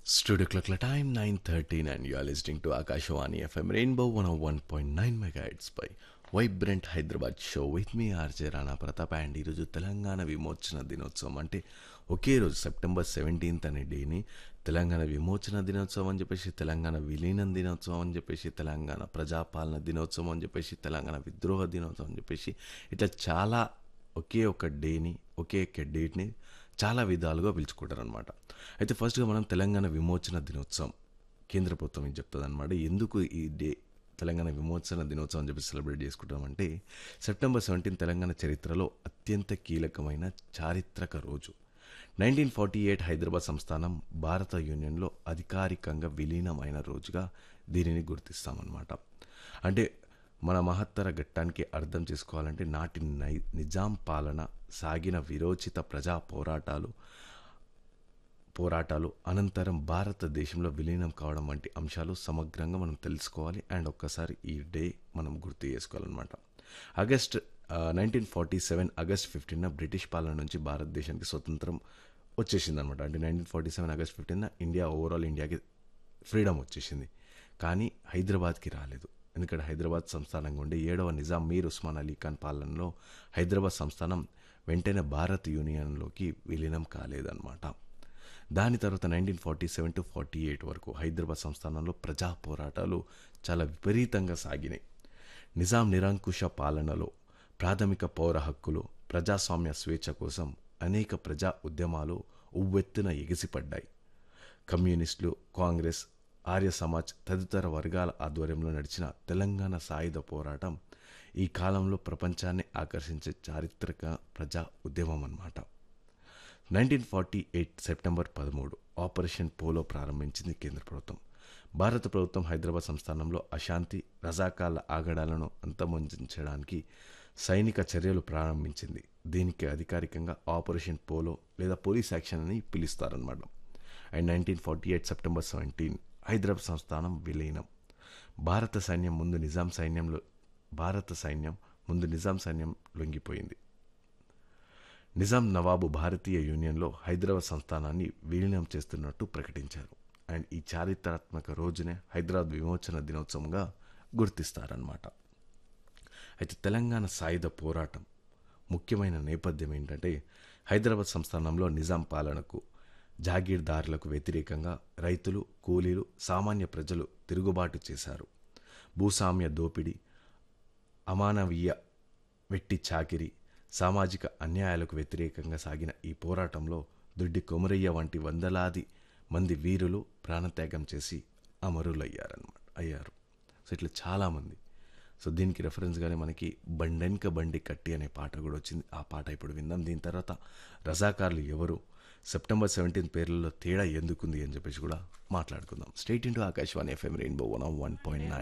Studio clock time 9.13 and you are listening to Akashawani FM Rainbow 101.9 megahertz by vibrant Hyderabad show with మీ R J Rana Pratap and ఈరోజు తెలంగాణ విమోచన దినోత్సవం అంటే ఒకే రోజు సెప్టెంబర్ సెవెంటీన్త్ అనే డేని తెలంగాణ విమోచన దినోత్సవం అని చెప్పేసి తెలంగాణ విలీనం దినోత్సవం అని చెప్పేసి తెలంగాణ ప్రజాపాలన దినోత్సవం అని చెప్పేసి తెలంగాణ విద్రోహ దినోత్సవం అని చెప్పేసి ఇట్లా చాలా ఒకే ఒక డేని ఒకే ఒక డేట్ని చాలా విధాలుగా పిలుచుకుంటారు అనమాట అయితే ఫస్ట్గా మనం తెలంగాణ విమోచన దినోత్సవం కేంద్ర ప్రభుత్వం ఏం చెప్తుంది అనమాట ఎందుకు ఈ డే తెలంగాణ విమోచన దినోత్సవం అని చెప్పి సెలబ్రేట్ చేసుకుంటామంటే సెప్టెంబర్ సెవెంటీన్ తెలంగాణ చరిత్రలో అత్యంత కీలకమైన చారిత్రక రోజు నైన్టీన్ ఫార్టీ ఎయిట్ హైదరాబాద్ సంస్థానం భారత యూనియన్లో అధికారికంగా విలీనమైన రోజుగా దీనిని గుర్తిస్తామన్నమాట అంటే మన మహత్తర ఘట్టానికి అర్థం చేసుకోవాలంటే నాటి నై నిజాం పాలన సాగిన విరోచిత ప్రజా పోరాటాలు పోరాటాలు అనంతరం భారతదేశంలో విలీనం కావడం వంటి అంశాలు సమగ్రంగా మనం తెలుసుకోవాలి అండ్ ఒక్కసారి ఈ డే మనం గుర్తు చేసుకోవాలన్నమాట August nineteen forty seven August fifteen British పాలన నుంచి భారతదేశానికి స్వతంత్రం వచ్చేసింది అనమాట అంటే nineteen forty seven August fifteen India overall ఇండియాకి ఫ్రీడమ్ వచ్చేసింది కానీ హైదరాబాద్కి రాలేదు ఎందుకంటే హైదరాబాద్ సంస్థానంగా ఉండే ఏడవ నిజాం మీర్ ఉస్మాన్ అలీ ఖాన్ పాలనలో హైదరాబాద్ సంస్థానం వెంటనే భారత్ యూనియన్లోకి విలీనం కాలేదన్నమాట దాని తర్వాత nineteen forty seven to forty eight వరకు హైదరాబాద్ సంస్థానంలో ప్రజా పోరాటాలు చాలా విపరీతంగా సాగినాయి నిజాం నిరంకుశ పాలనలో ప్రాథమిక పౌర హక్కులు ప్రజాస్వామ్య స్వేచ్ఛ కోసం అనేక ప్రజా ఉద్యమాలు ఉవ్వెత్తున ఎగిసిపడ్డాయి కమ్యూనిస్టులు కాంగ్రెస్ ఆర్య సమాజ్ తదితర వర్గాల ఆధ్వర్యంలో నడిచిన తెలంగాణ సాయుధ పోరాటం ఈ కాలంలో ప్రపంచాన్ని ఆకర్షించే చారిత్రక ప్రజా ఉద్యమం అన్నమాట నైన్టీన్ ఫార్టీ ఎయిట్ సెప్టెంబర్ పదమూడు ఆపరేషన్ పోలో ప్రారంభించింది కేంద్ర ప్రభుత్వం భారత ప్రభుత్వం హైదరాబాద్ సంస్థానంలో అశాంతి రజాకాల ఆగడాలను అంతమొందించడానికి సైనిక చర్యలు ప్రారంభించింది దీనికి అధికారికంగా ఆపరేషన్ పోలో లేదా పోలీస్ యాక్షన్ అని పిలుస్తారన్నమాట and nineteen forty eight September seventeen Hyderabad సంస్థానం విలీనం భారత సైన్యం ముందు నిజాం సైన్యంలో భారత సైన్యం ముందు నిజాం సైన్యం లొంగిపోయింది నిజాం నవాబు భారతీయ యూనియన్లో హైదరాబాద్ సంస్థానాన్ని విలీనం చేస్తున్నట్టు ప్రకటించారు అండ్ ఈ చారిత్రాత్మక రోజునే హైదరాబాద్ విమోచన దినోత్సవంగా గుర్తిస్తారన్నమాట అయితే తెలంగాణ సాయుధ పోరాటం ముఖ్యమైన నేపథ్యం ఏంటంటే హైదరాబాద్ సంస్థానంలో నిజాం పాలనకు జాగీర్దారులకు వ్యతిరేకంగా రైతులు కూలీలు సామాన్య ప్రజలు తిరుగుబాటు చేశారు భూస్వామ్య దోపిడీ అమానవీయ వెట్టి చాకిరి సామాజిక అన్యాయాలకు వ్యతిరేకంగా సాగిన ఈ పోరాటంలో దొడ్డి కొమరయ్య వంటి వందలాది మంది వీరులు ప్రాణత్యాగం చేసి అమరులయ్యారనమాట అయ్యారు సో ఇట్లా చాలామంది సో దీనికి రెఫరెన్స్గానే మనకి బండెన్క బండి కట్టి అనే పాట కూడా వచ్చింది ఆ పాట ఇప్పుడు విందాం దీని తర్వాత రజాకార్లు ఎవరు సెప్టెంబర్ సెవెంటీన్త్ పేర్లలో తేడా ఎందుకుంది అని చెప్పేసి కూడా మాట్లాడుకుందాం state into Akashvani F M rainbow one one point nine